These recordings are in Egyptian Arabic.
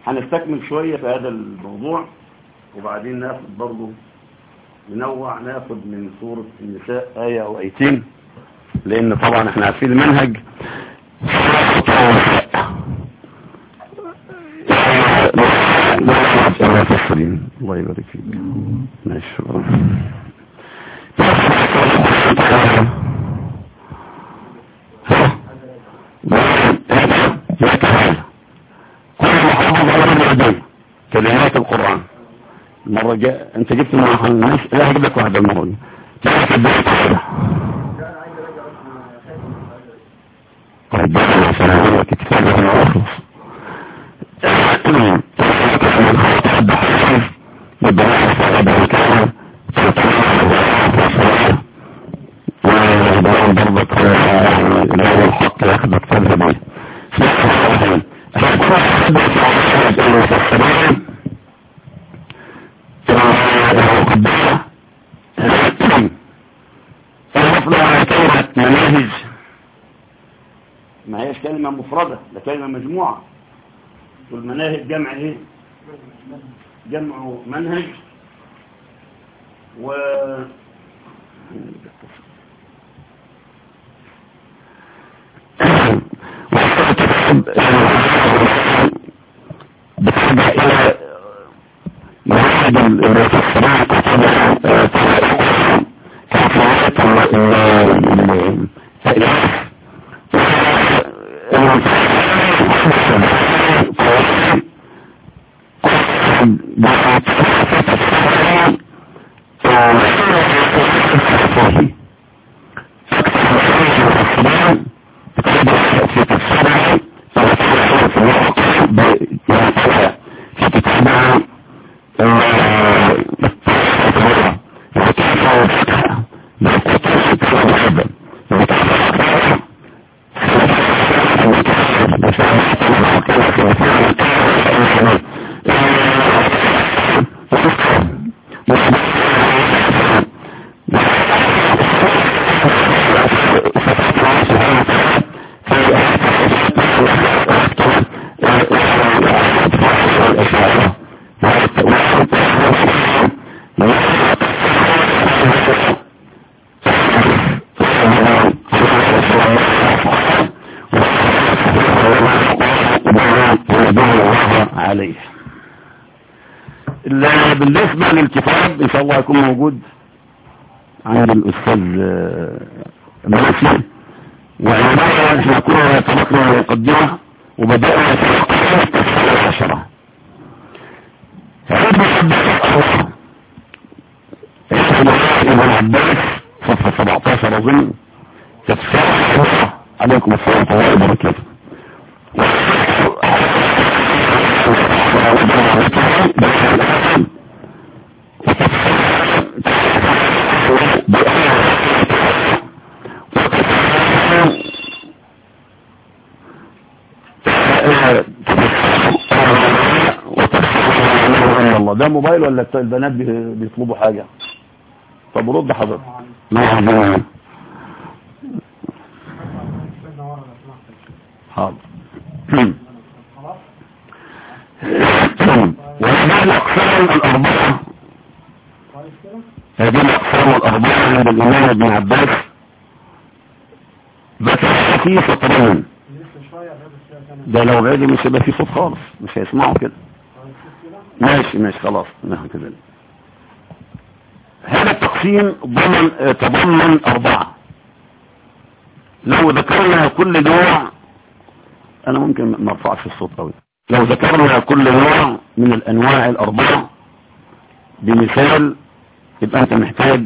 هنستكمل شوية في هذا الموضوع وبعدين ناخد برضه ننوع ناخد من سورة النساء آية أو آيتين لأن طبعا احنا عارفين المنهج الله يبارك فيك ماشي شكرا كلمات القرآن المرة جاء انت جبت معها الناس لا هجيب لك واحدة المرة دي تعرف الدرس كده طيب بس عشان اقول لك الكتاب انا اخلص وضرب ضربة الهوى الحق ياخدك تذهب مناهج ما هيش كلمة مفردة ده كلمة مجموعة والمناهج جمع ايه جمع منهج و بتحبها الى منهج المفسرات كفايات عليه بالنسبة للكتاب ان شاء الله يكون موجود عند الاستاذ مرسي وعناية احنا كنا تركنا المقدمة وبدأنا في التفسير العشرة عند الحدث ابن عباس صفحة 17 اظن تفسير عليكم السلام ورحمة الله وبركاته ده موبايل ولا البنات بيطلبوا حاجة طب رد حضرتك لا حاضر وهذه الأقسام الأربعة هذه الأقسام الأربعة عند الإمام ابن عباس ذكر في سطرين ده لو غادي مش هيبقى فيه صوت خالص مش هيسمعوا كده ماشي ماشي خلاص نحن كده هذا التقسيم ضمن تضمن أربعة لو ذكرنا كل نوع أنا ممكن ما ارفعش الصوت قوي لو ذكرنا كل نوع من الأنواع الأربعة بمثال يبقى أنت محتاج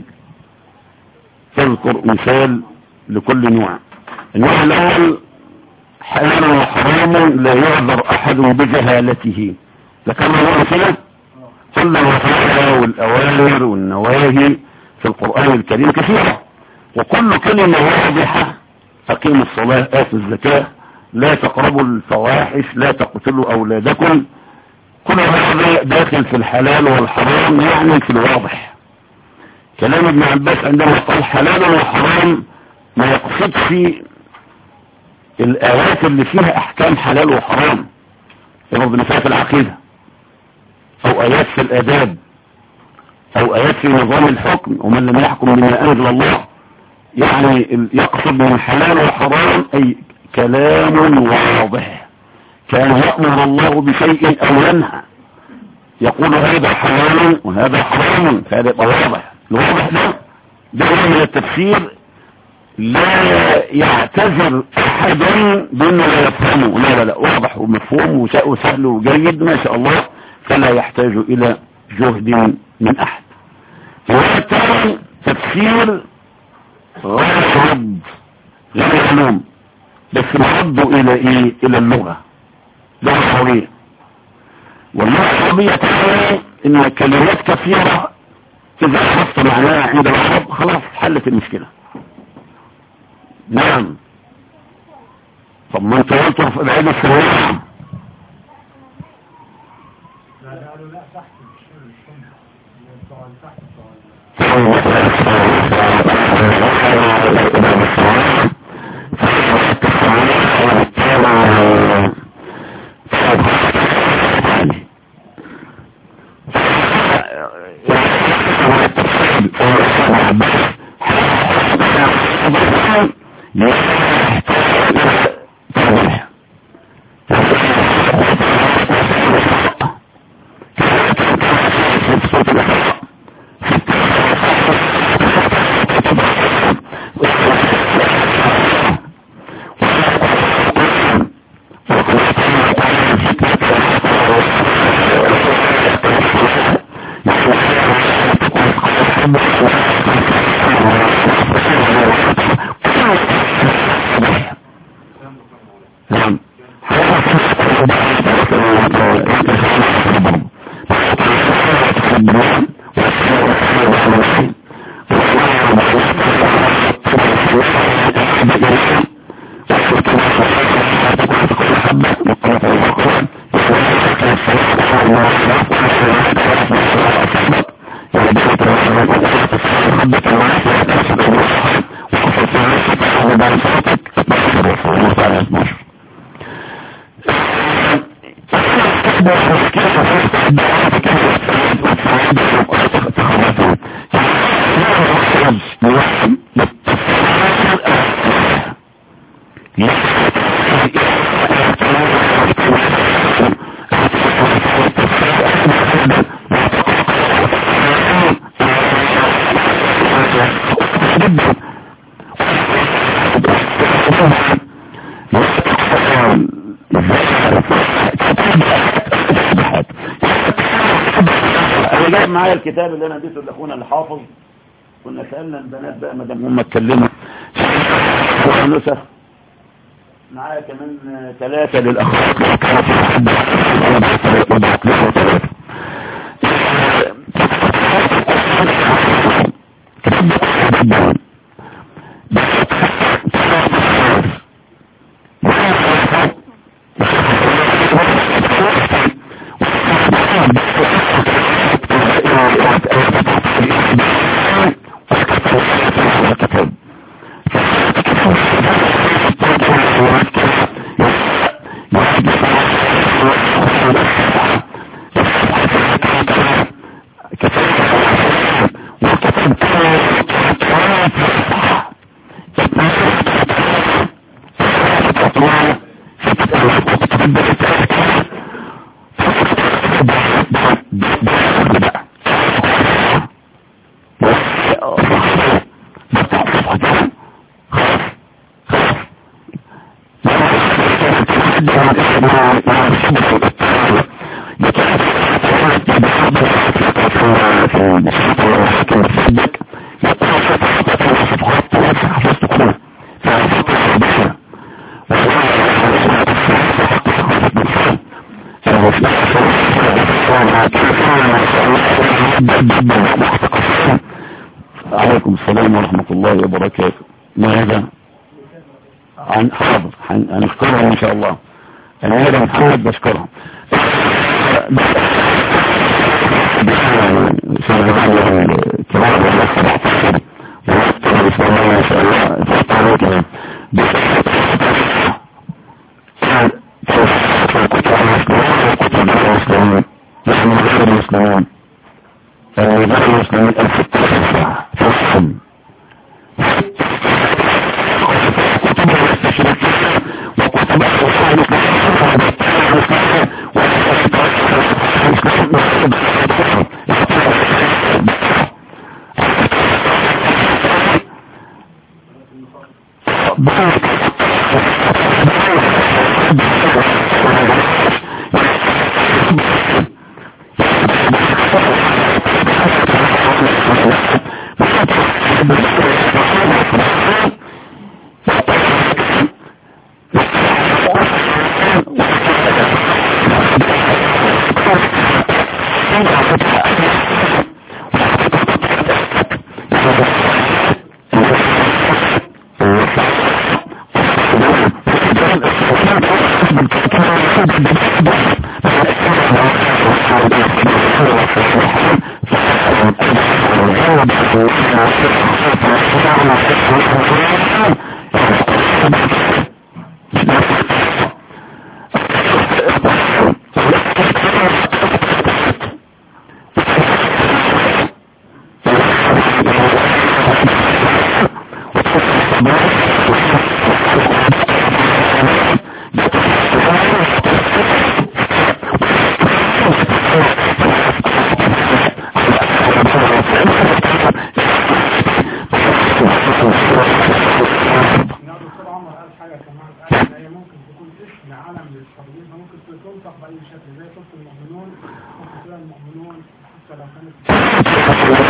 تذكر مثال لكل نوع النوع الأول حلال وحرام لا يعذر أحد بجهالته ذكرنا مرة كده كل الوصايا والأوامر والنواهي في القرآن الكريم كثيرة وكل كلمة واضحة أقيموا الصلاة آتوا الزكاة لا تقربوا الفواحش لا تقتلوا أولادكم كل هذا داخل في الحلال والحرام يعني في الواضح كلام ابن عباس عندما قال حلال وحرام ما يقصدش الآيات اللي فيها أحكام حلال وحرام يضرب مثال في العقيدة او ايات في الاداب او ايات في نظام الحكم ومن لم يحكم بما انزل الله يعني يقصد من حلال وحرام اي كلام واضح كان يأمر الله بشيء او ينهى يقول هذا حلال وهذا حرام فهذا يبقى واضح الواضح ده ده من التفسير لا يعتذر احدا بانه لا يفهمه لا لا لا واضح ومفهوم وسهل وجيد ما شاء الله فلا يحتاج الى جهد من احد والثاني تفسير غير رد غير علوم بس نرد الى ايه الى اللغة لغة عربية واللغة العربية تعني ان كلمات كثيرة اذا عرفت معناها عند العرب خلاص حلت المشكلة نعم طب ما انت قلت في العيد السريع معايا الكتاب اللي انا اديته لاخونا الحافظ كنا سالنا البنات بقى ما دام هم اتكلموا نسخ معايا كمان ثلاثه للاخوات عليكم السلام ورحمة الله وبركاته ماذا عن حاضر هنشكرهم ان شاء الله انا هذا محمد بشكرهم المسلمين نحن غير المسلمين غير المسلمين الفتة في السن كتب المستشركين وكتب الرسول لا دكتور عمر قال حاجة كمان قال إن هي ممكن تكون اسم علم للصليب ممكن تنطق بأي شكل زي سورة المؤمنون ممكن تلاقي المؤمنون حتى لو كانت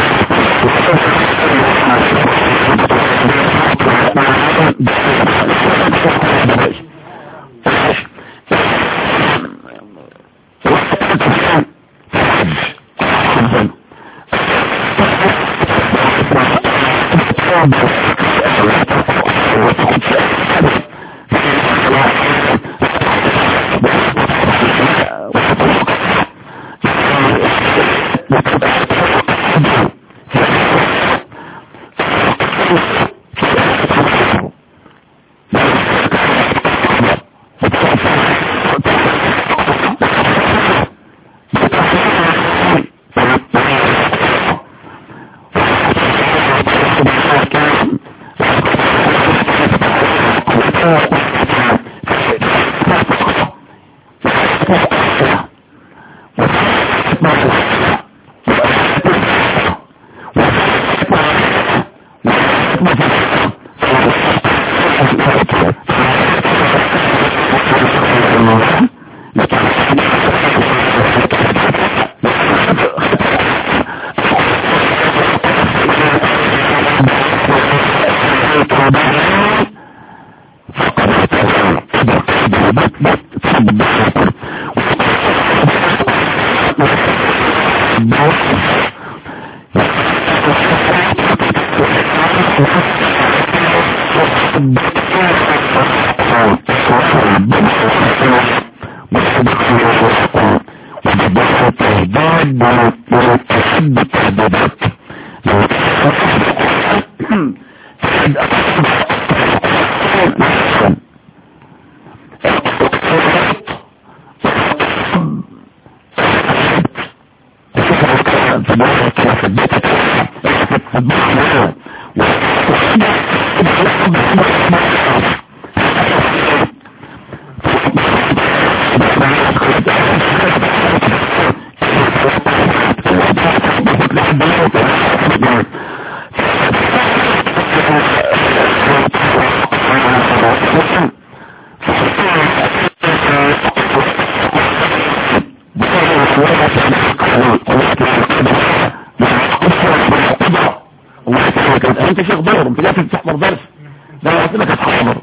انت شيخ ضرر انت لازم تحضر درس ده انا قلت لك هتحضر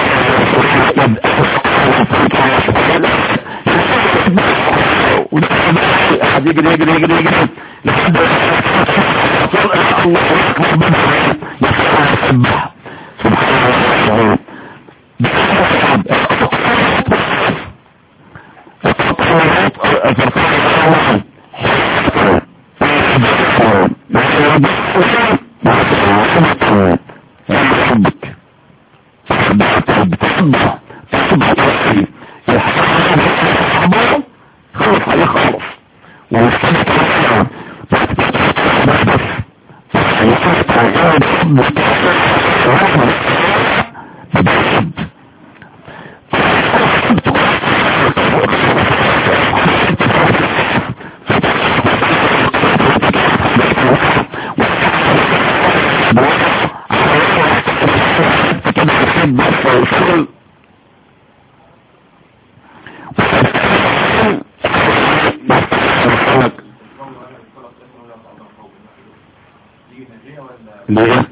وده قاعد يجري يجري يجري يجري لحد الله اكبر يسبح سبحان الله خلص عليه خلص ومستمتع ليه؟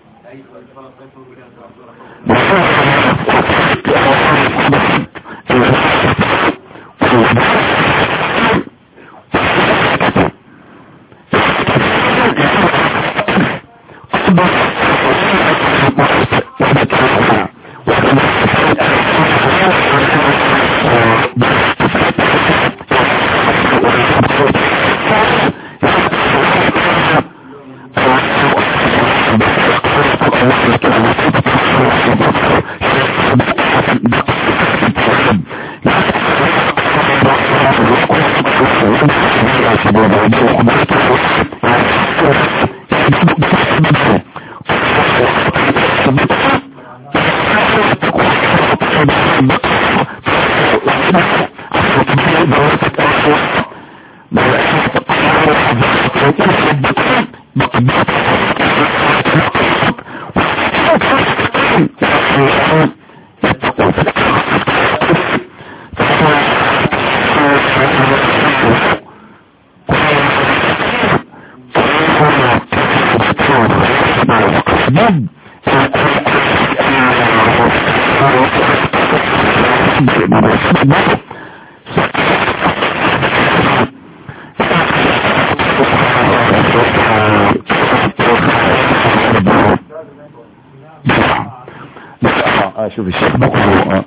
شوف الشيخ بكره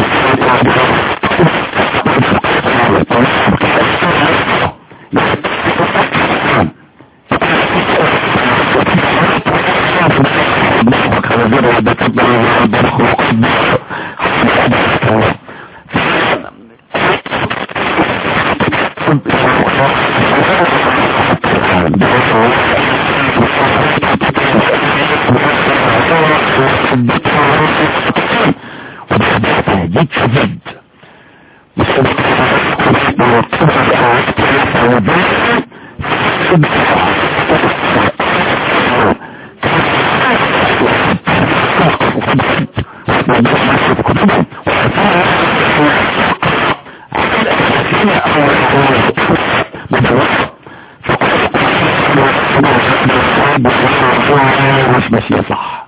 جد جد مش ماشية صح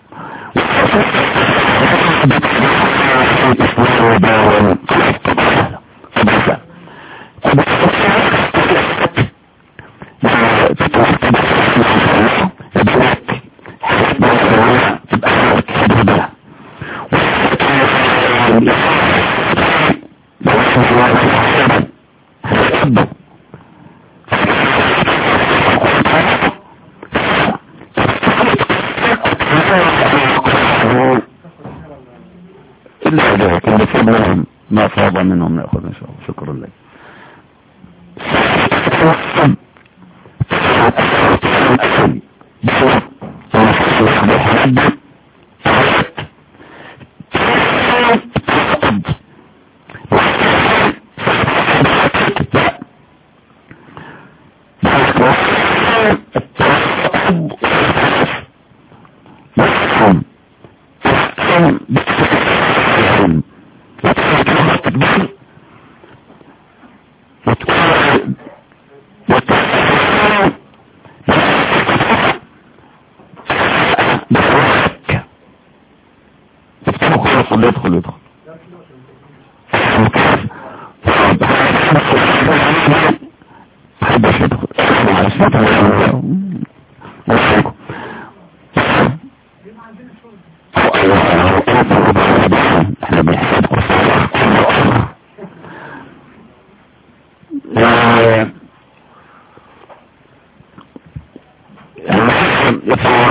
إلا ذلك اللي فضلهم ما فاض منهم نأخذ إن شاء الله شكرا لك يدخل يدخل يدخل حد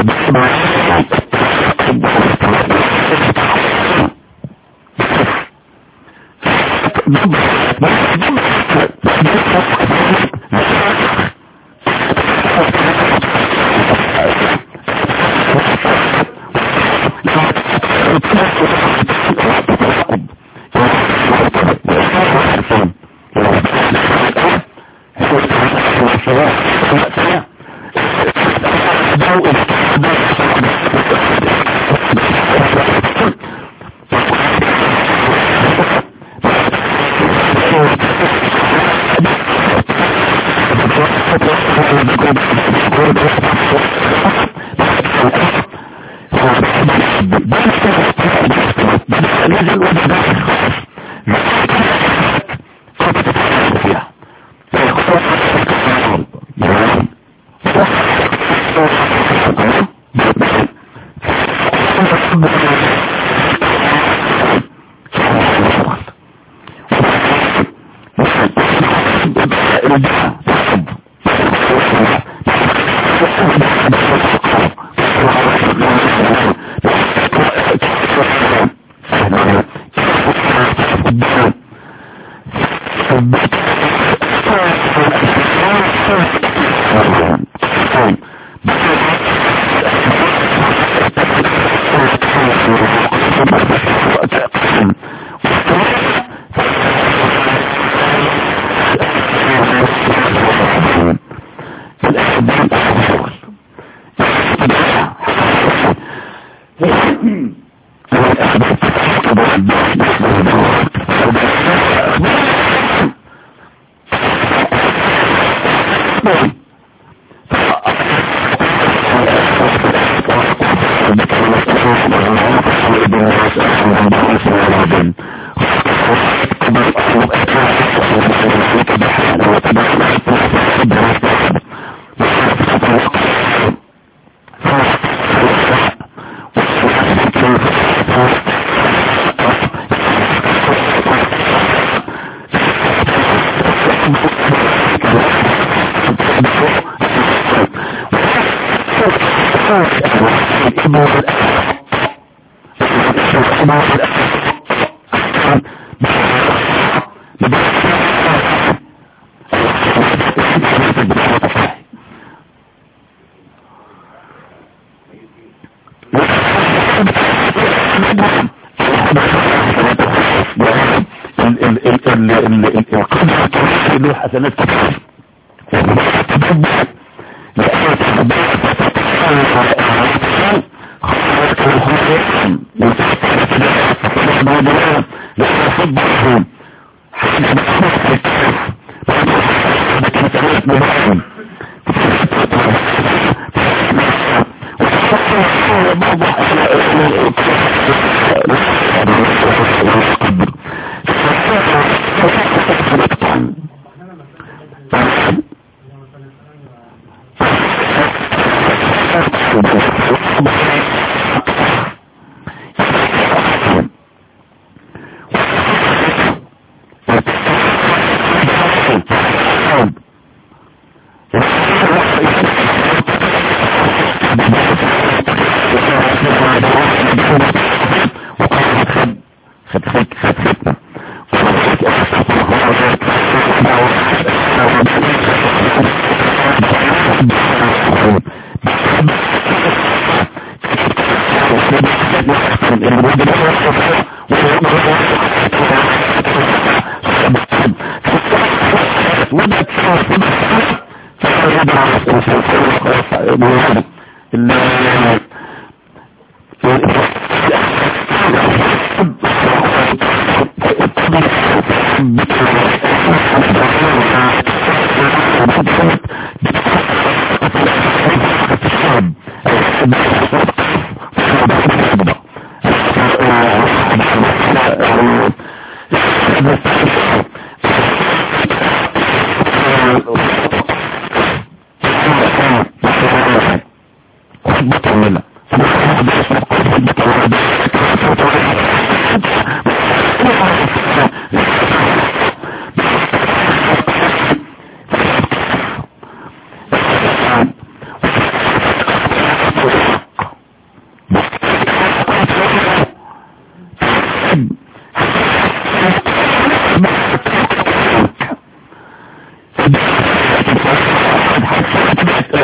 له حسنات كتير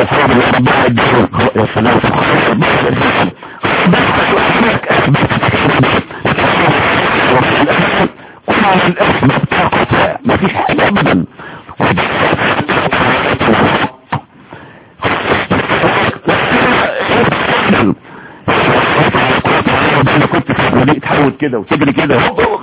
الحمد لله ربنا يديهم يا سلام سبحان الله كل الاسم بطاقتها ما فيش حاجة ابدا انا كنت في تحاول كده وتجري كده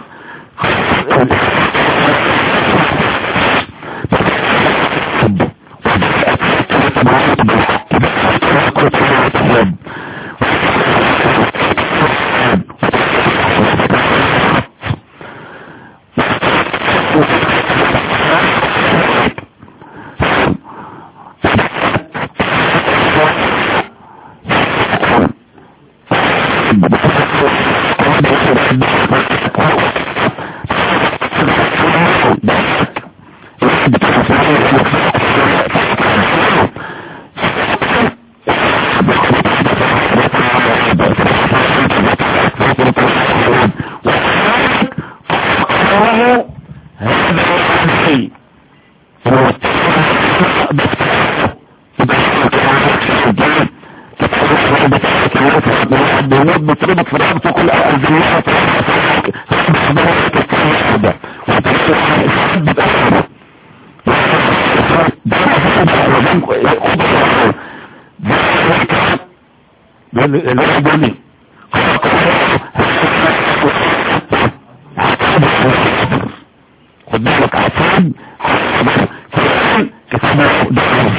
بتربط في رقبته كل الدنيا خد بالك عفان كتابه دعوه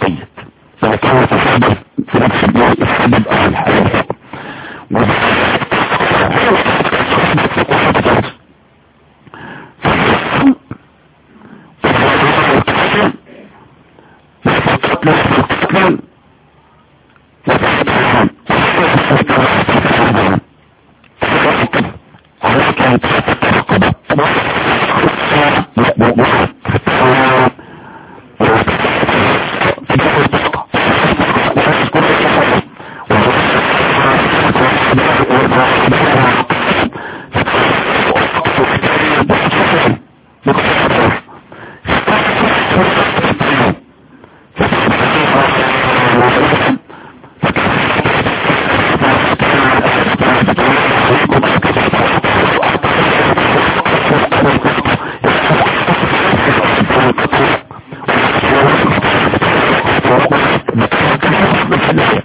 وذلك بالحديث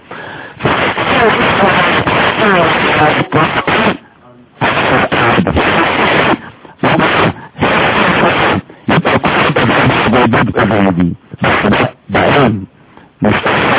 يبقى كل ده بدء دي بس ده ده علم مش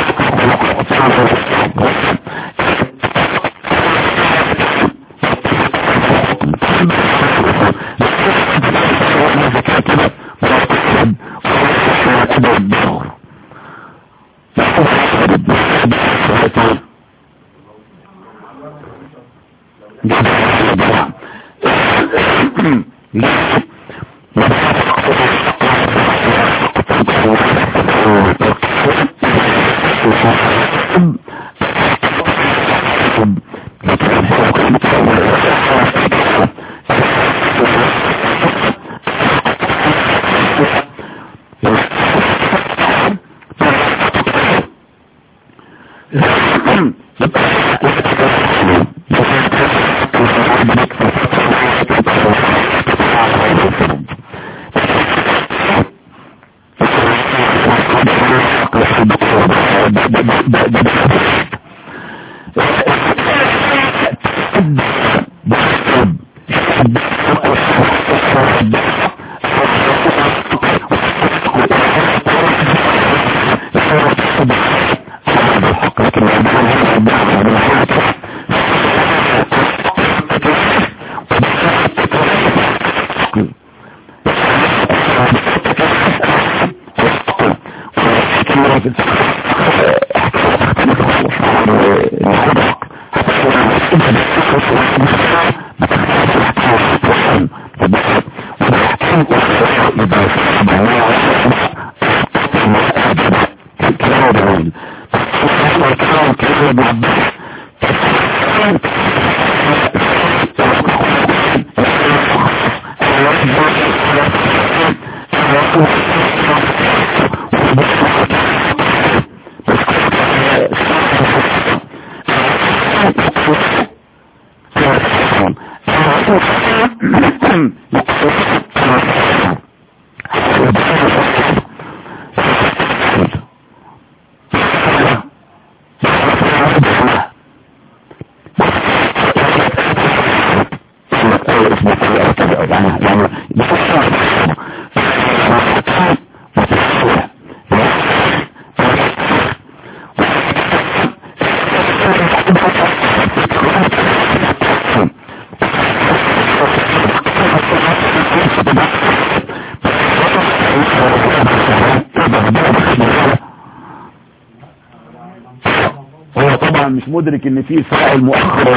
هو طبعا مش مدرك ان في فاعل مؤخر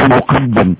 ومقدم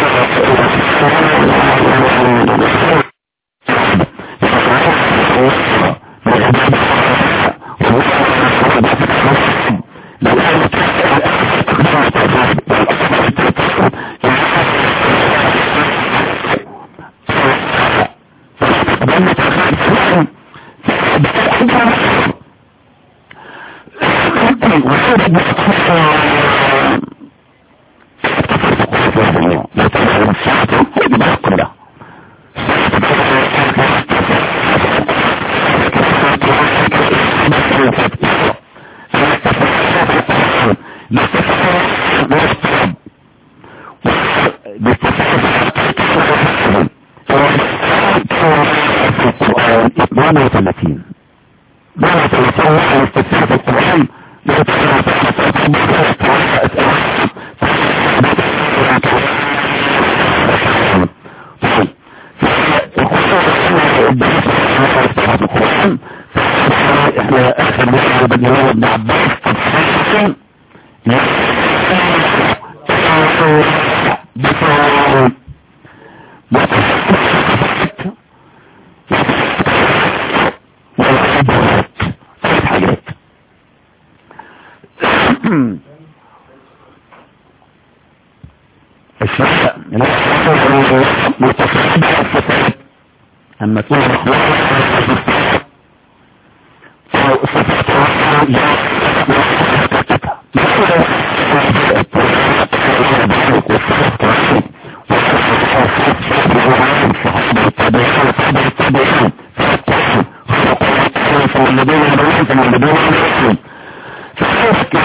أما تكون والذين يدعون والذين يدعون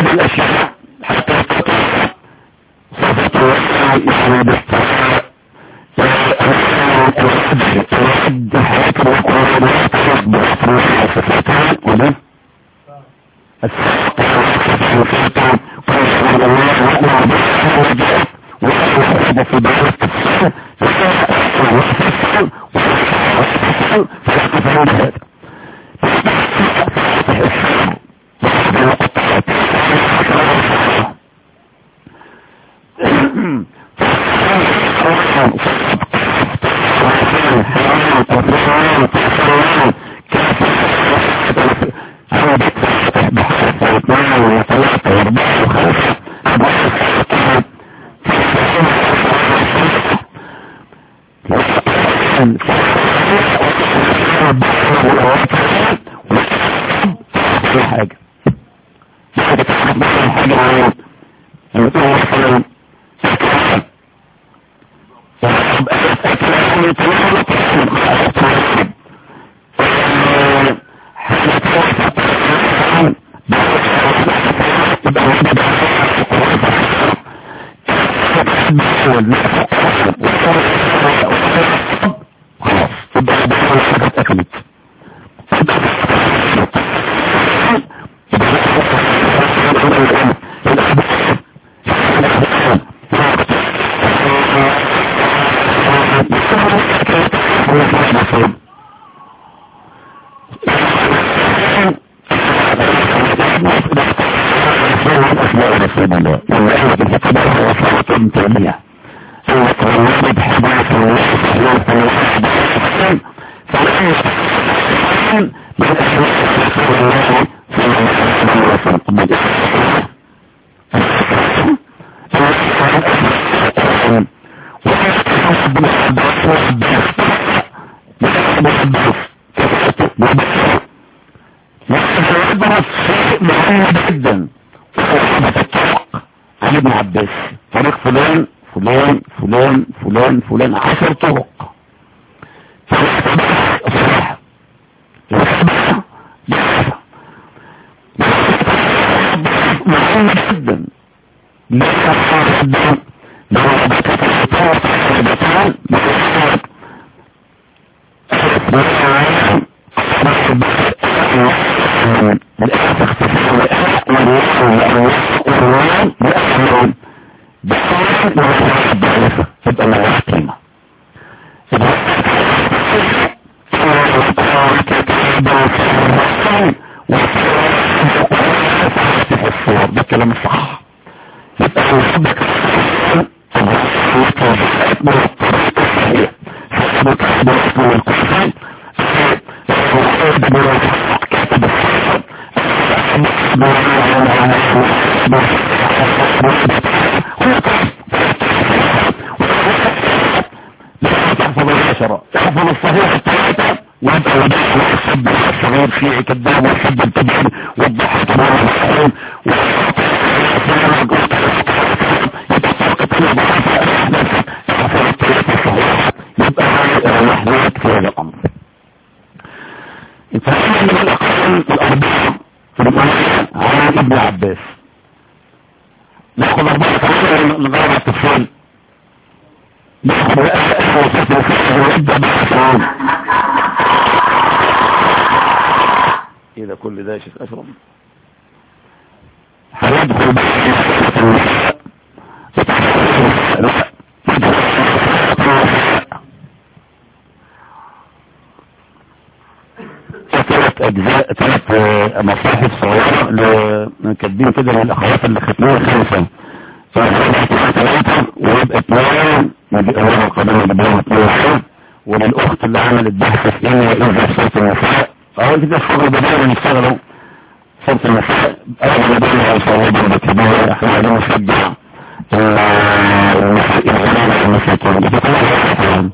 هذه الاشياء حتى تطلع صفة يعني باستواء الرد حياة الوقوع لا تصبح تروح صفتها وده السلطة والصفات ويشهد الله وقوع بها وجاء ويحب في دار التفسير ويحب ويحب ويحب فيحب هذا حاجة حاجة فلان عشر طرق مهم جدا تبقى لها قيمة ده كلام الصح يبقى يحبك تحفظ العشرة تحفظ الصحيح الثلاثة ويبقى وداع ويحب الصغير شيعي كذاب ويحب التبعين والضحك والحسين يبقى محظوظ في هذا الأمر فهذا من الأقسام الأربعة في المعنى عن ابن عباس نأخذ أربعة كمان نغير التفصيل نأخذ أسئلة وصفة وصفة ويبدأ بالتفصيل إذا كل ده شيخ أشرم هيدخل ثلاث اجزاء ثلاث مصاحف صغيرة ل- كاتبين كده للاخوات اللي ختموها خمسة ثلاثة ويبقى اثنين يبقى هو القدم يبقى اثنين وللاخت اللي عملت بحث في ايه واذا صوت النساء اول كده الشغل بدأنا نشتغلوا صوت النساء اول بدأنا نشتغلوا بكبيرة احنا عايزين نشجع الغنانة المساكين بتكون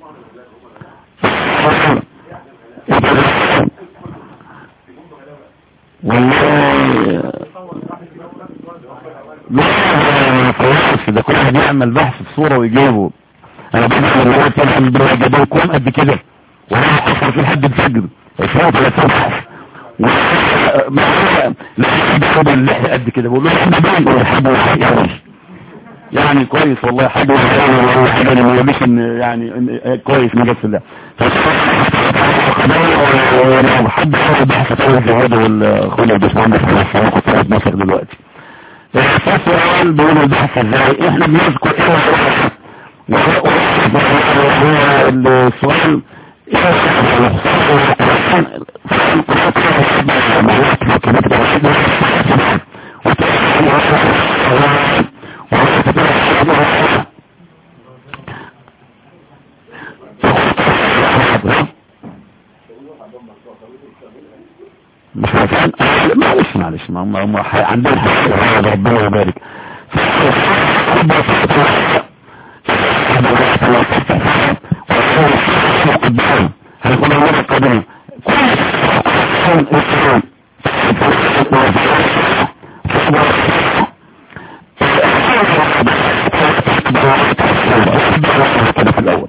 والله لا فوحش ده كل واحد يعمل بحث في صورة ويجيبه انا بدأ من الوقت الحمد لله جابوا كون قد كده وانا حصل في لحد الفجر 20 30 بحث لا عنده اللحية قد كده بقول له احنا بقى والحاجة والحاجة يعني كويس والله حاجة والله حاجة ما يقوليش ان يعني إن كويس ما جت الله حد حاول بحث اول جواد والاخوان الباشمهندس على الصلاة كنت قاعد مصر دلوقتي السؤال بيقول البحث ازاي احنا بنذكر ايه السؤال مش عارفين معلش معلش ما هم هم عندهم حق ربنا يبارك هيكون الله القديم في الأول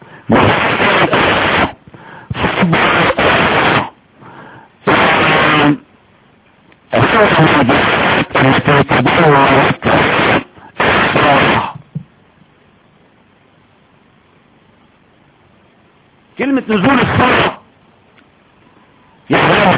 كلمة نزول الصلاة يعني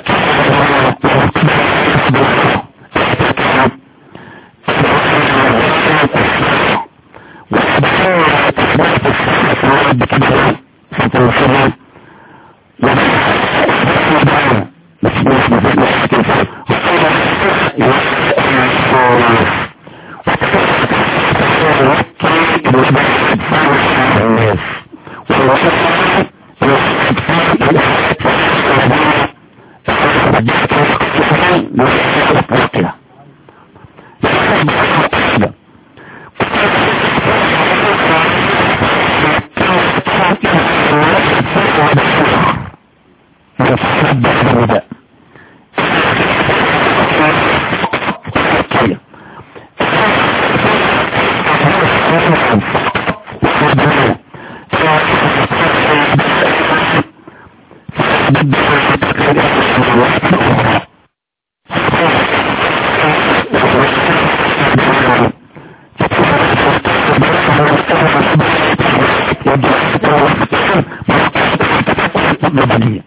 مدنية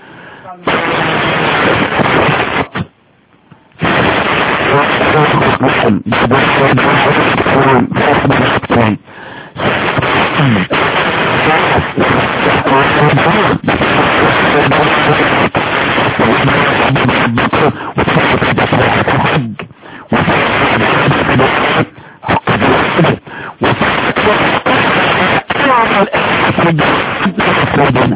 ربنا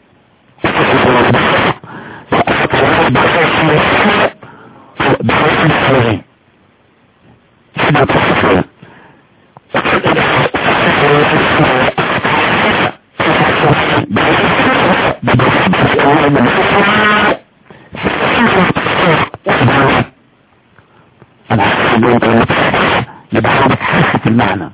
يبقى بتحس المعنى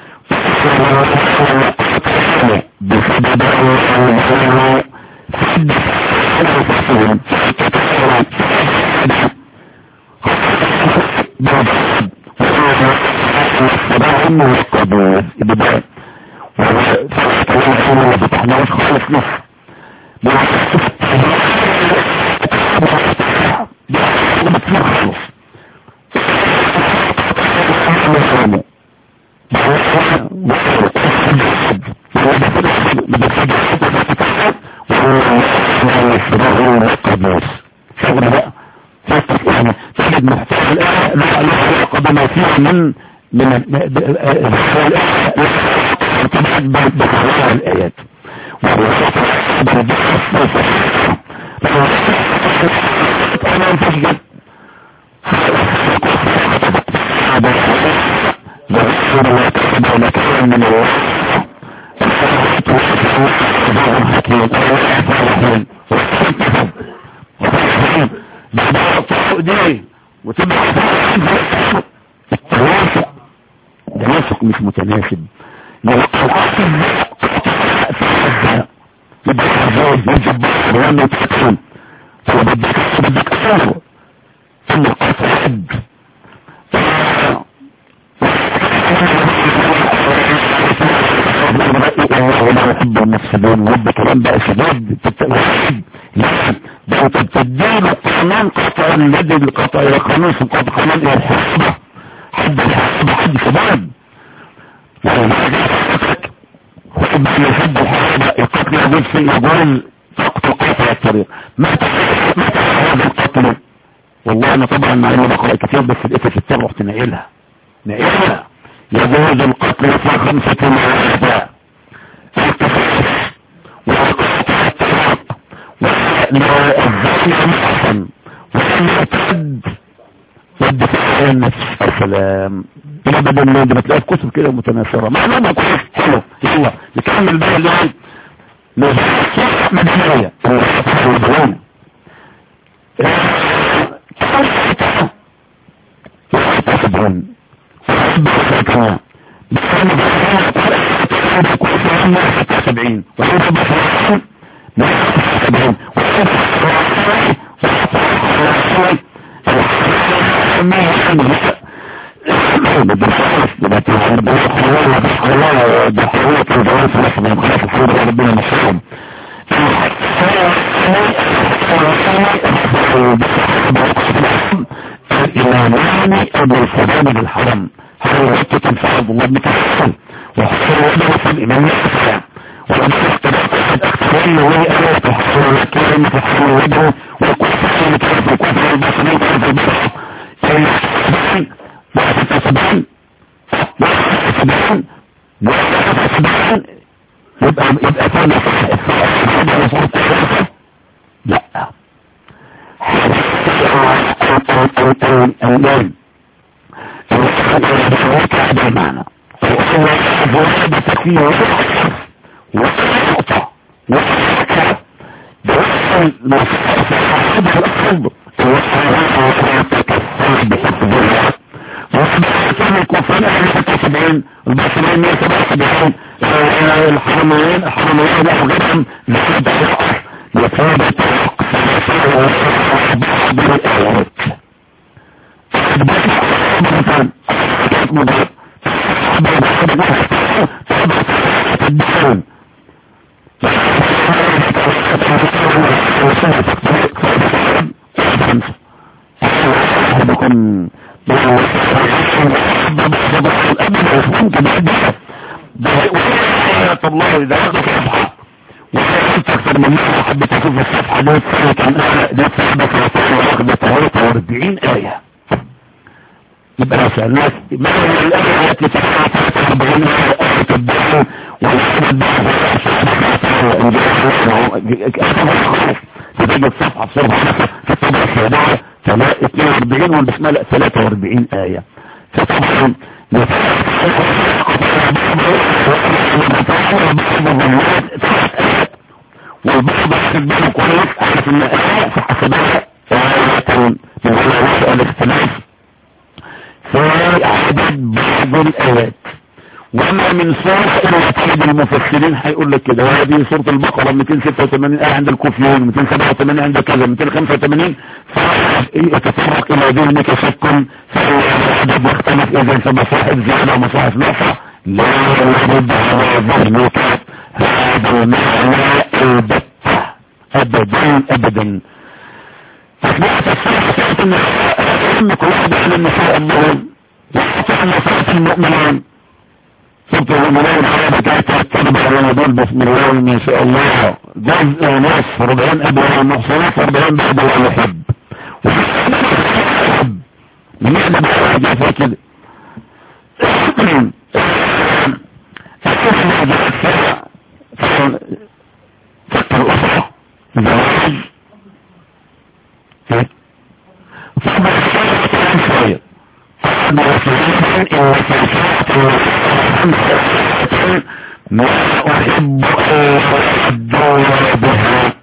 من من الآيات وتبقى التوافق توافق مش متناسب لو الأصل يبقى الزوج يجب لأنه تكون فبدك بدك أسافه أن القصد ولا يحب المفسدين ورب كلام بقى شديد ده انت بتديله قانون قطع اليد القطع الى قانون قطع قانون الى الحسبة حد الحسبة حد شباب يعني خد يحب الحسبة القتل يجوز في يقول تقتل قطع الطريق ما تفعل ما تفعل هذا القتل والله انا طبعا مع اني بقرا كتير بس لقيت في التر رحت ناقلها ناقلها يجوز القتل في خمسة مرات والقطع الطريق والزاني محسن والمعتد والدفاع عن النفس السلام الى بدل ما انت بتلاقي في كتب كده متناثره معلومه كويس حلو يلا نكمل بقى اللي نصح مدنيه الديانه يحتسبون ويحب سبعين ويحب سبعين سبعين الإمامان أبو الفضان بالحرم هذا رتة في عبد الله بن كفر وحصر وجهه في الإمام الإسلام ولما اختلفت أكثرين وهي ألا تحصر الكلمة تحصر وجهه وكل فصل كيف كفر البصرين كيف البصر سبعين واحد سبعين واحد سبعين واحد سبعين يبقى يبقى ثاني لا الآن هذا المعنى وهذا تكفيه ونقطة ونقطة بوصل مصاحب الأرض وتكفر بحفظ الله وكان الكفار على سبعين البصرين مية سبعة سبعين الحرمين الحرمين له جسم زاد الأرض وثابت بالآيات الله إذا أخذ صفحة وكانت أكثر من مرة حبيت أشوف الصفحة دي كان ده صحبة واخدة 43 آية يبقى نسأل الناس ما هي الآية التي تحقق 43 آية تبدأ والحمد تجد الصفحة بسرعة في الطبعة السابعة 42 والبسملة 43 آية فطبعا والبعض يحسبها كويس اعرف ان الايه فحسبها آية من على الاختلاف في عدد بعض الايات وما من سورة الا تعد المفسرين هيقول لك كده وهذه سورة البقرة 286 آية عند الكوفيين 287 عند كذا 285 يتطرق الى ذهنك شك فالعدد يختلف اذا فمصاحب زيادة ومصاحب نقصة لا يرد على ذهنك هذا المعنى البتة ابدا ابدا فسمعت الصحة ان امك واحدة من النساء المؤمنين وحتى نصرة المؤمنين صرت المؤمنين على بتاعتها التربع رمضان بسم الله ما شاء الله جزء ونصف ربعين ابوة المحصنات ربعين بعد الله يحب من يحب بقى جافة كده فكر الأسرة زواج فما الشيء شوية فما رسولين إن سلسلة ما أحب أن الدولة بها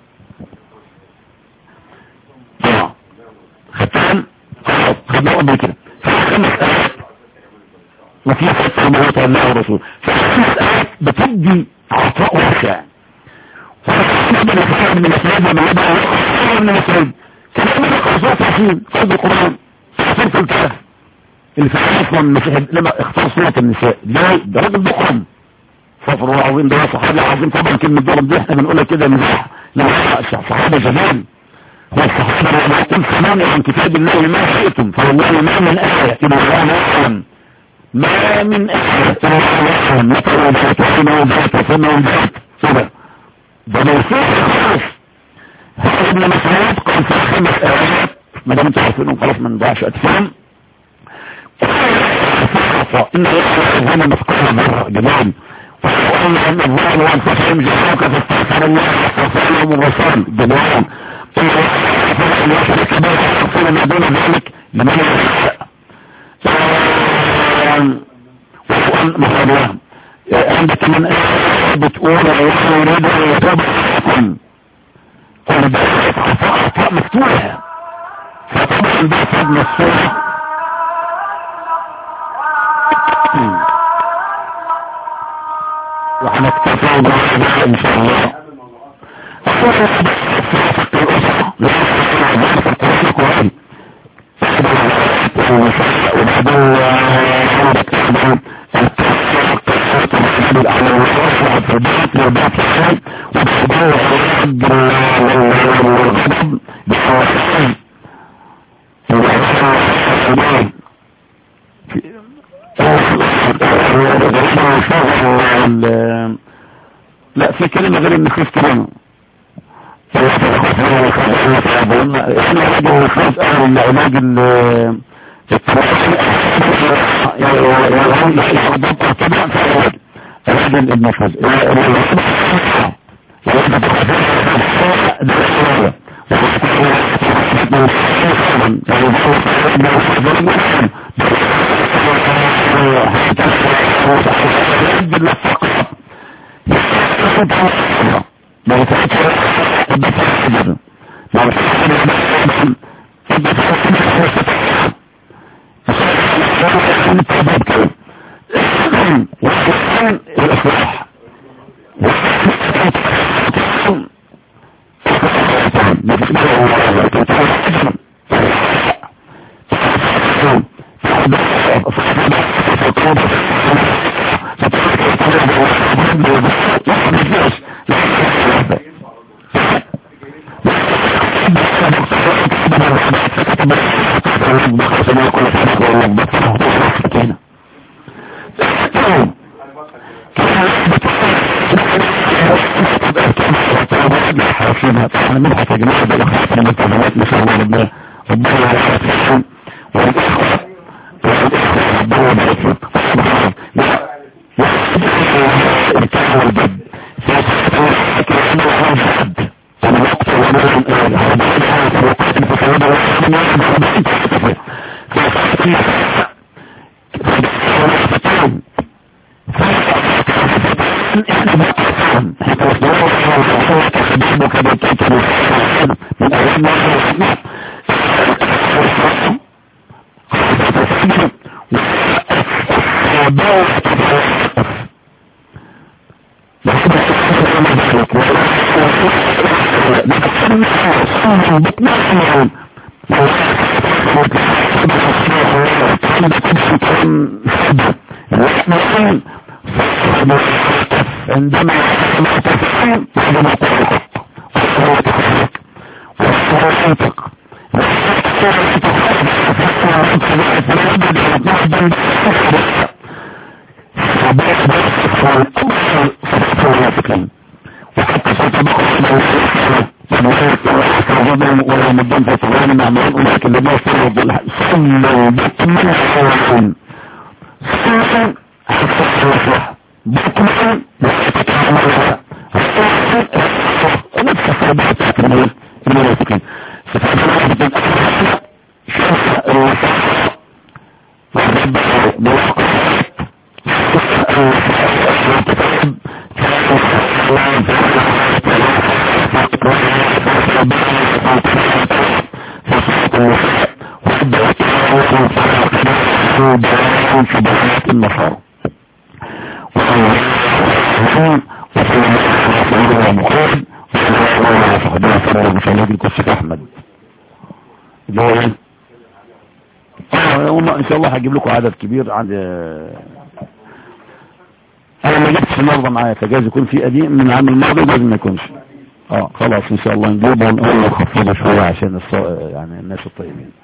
ختان خدنا قبل كده فخمس آيات وفي فتح موت الله ورسوله فخمس آيات بتدي عطاء واسع فخمس من الكتاب من الاسلام لما يبقى من الاسلام كمان اقرأ تحسين قلب القرآن تحسين في الكهف اللي في اصلا المسيح لما اختار صورة النساء ليه ده راجل ضخم صفر الله العظيم ده صحابي عظيم طبعا كلمة ضرب دي احنا بنقولها كده مزاح لا صحابة جمال هو الصحابة لما يقول سمعني عن كتاب الله ما شئتم فوالله ما من آية إلا الله نعلم ما من آية إلا الله نعلم متى وجهت وسنة وجهت وسنة وجهت كده ده موسيقى خالص هذا ابن مسعود قال في خمس آيات ما دام انتوا عارفينهم خلاص ما نضيعش أجسام إن الله هنا مثقال ذرة جمال وقال أن الله وأنفسهم جاءوك فاستغفر الله واستغفر لهم الرسول جمال الله يشرك به ويغفر ما دون ذلك لمن يشاء وقال مثلا عندك من بتقول الله يريد ان يتوب عليكم قل بس خطأ مفتوحة فطبعا ده سيدنا السورة وهنكتفي بهذا ان شاء الله لا في كلمة غير النخيف كلمة احنا علاجه خاص اهل العلاج علاج النفس ما يتحدث ما وكان الإصلاح احنا نبحث يا جماعة بقى خاصة من التعليمات ما شاء الله ربنا ربنا يرحمه فيهم والإخوة والإخوة ربنا يبارك فيك الكلام والجد فكرة الجد الوقت وما من قال هذا في وقت الفساد عندما تفهم عندما تفهم وتنطق وحتى ولا مدام في طوال معمول ولكن لما يفرض صلوا بطمن حوالين صلوا حتى الصلاة بطمن نفس الصلاة بتاعت المنافقين النصارى وصلى الله على محمد وصلى الله على صحبه وسلم بسلام القدس احمد اللي هو ايه اه هم ان شاء الله هجيب لكم عدد كبير عند انا ما جبتش النهارده معايا فجايز يكون في قديم من عام الماضي لازم ما يكونش اه خلاص ان شاء الله نجيبه ونقول نخفضه شويه عشان الص... يعني الناس الطيبين